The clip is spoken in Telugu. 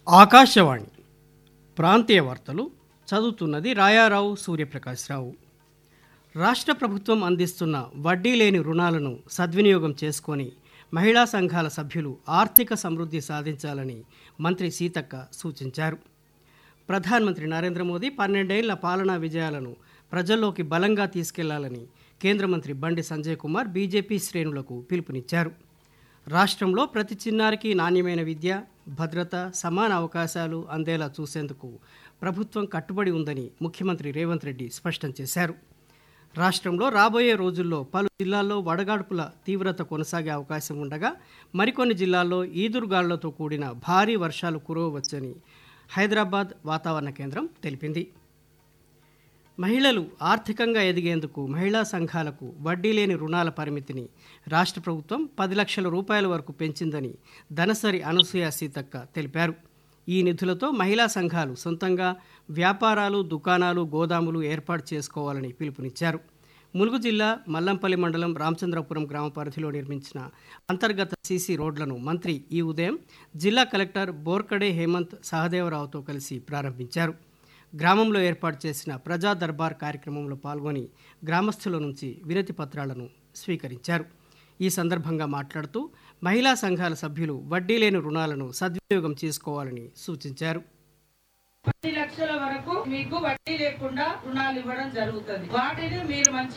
ఆకాశవాణి ప్రాంతీయ వార్తలు చదువుతున్నది రాయారావు సూర్యప్రకాశ్రావు రాష్ట్ర ప్రభుత్వం అందిస్తున్న వడ్డీ లేని రుణాలను సద్వినియోగం చేసుకొని మహిళా సంఘాల సభ్యులు ఆర్థిక సమృద్ధి సాధించాలని మంత్రి సీతక్క సూచించారు ప్రధానమంత్రి నరేంద్ర మోదీ పన్నెండేళ్ల పాలనా విజయాలను ప్రజల్లోకి బలంగా తీసుకెళ్లాలని కేంద్ర మంత్రి బండి సంజయ్ కుమార్ బీజేపీ శ్రేణులకు పిలుపునిచ్చారు రాష్ట్రంలో ప్రతి చిన్నారికి నాణ్యమైన విద్య భద్రత సమాన అవకాశాలు అందేలా చూసేందుకు ప్రభుత్వం కట్టుబడి ఉందని ముఖ్యమంత్రి రేవంత్ రెడ్డి స్పష్టం చేశారు రాష్ట్రంలో రాబోయే రోజుల్లో పలు జిల్లాల్లో వడగాడ్పుల తీవ్రత కొనసాగే అవకాశం ఉండగా మరికొన్ని జిల్లాల్లో ఈదురుగాళ్లతో కూడిన భారీ వర్షాలు కురవవచ్చని హైదరాబాద్ వాతావరణ కేంద్రం తెలిపింది మహిళలు ఆర్థికంగా ఎదిగేందుకు మహిళా సంఘాలకు వడ్డీ లేని రుణాల పరిమితిని రాష్ట్ర ప్రభుత్వం పది లక్షల రూపాయల వరకు పెంచిందని ధనసరి అనసూయ సీతక్క తెలిపారు ఈ నిధులతో మహిళా సంఘాలు సొంతంగా వ్యాపారాలు దుకాణాలు గోదాములు ఏర్పాటు చేసుకోవాలని పిలుపునిచ్చారు ములుగు జిల్లా మల్లంపల్లి మండలం రామచంద్రపురం గ్రామ పరిధిలో నిర్మించిన అంతర్గత సీసీ రోడ్లను మంత్రి ఈ ఉదయం జిల్లా కలెక్టర్ బోర్కడే హేమంత్ సహదేవరావుతో కలిసి ప్రారంభించారు గ్రామంలో ఏర్పాటు చేసిన ప్రజా దర్బార్ కార్యక్రమంలో పాల్గొని గ్రామస్తుల నుంచి వినతి పత్రాలను స్వీకరించారు ఈ సందర్భంగా మాట్లాడుతూ మహిళా సంఘాల సభ్యులు వడ్డీ లేని రుణాలను సద్వినియోగం చేసుకోవాలని సూచించారు పది లక్షల వరకు మీకు వడ్డీ లేకుండా రుణాలు ఇవ్వడం జరుగుతుంది వాటిని మీరు మంచి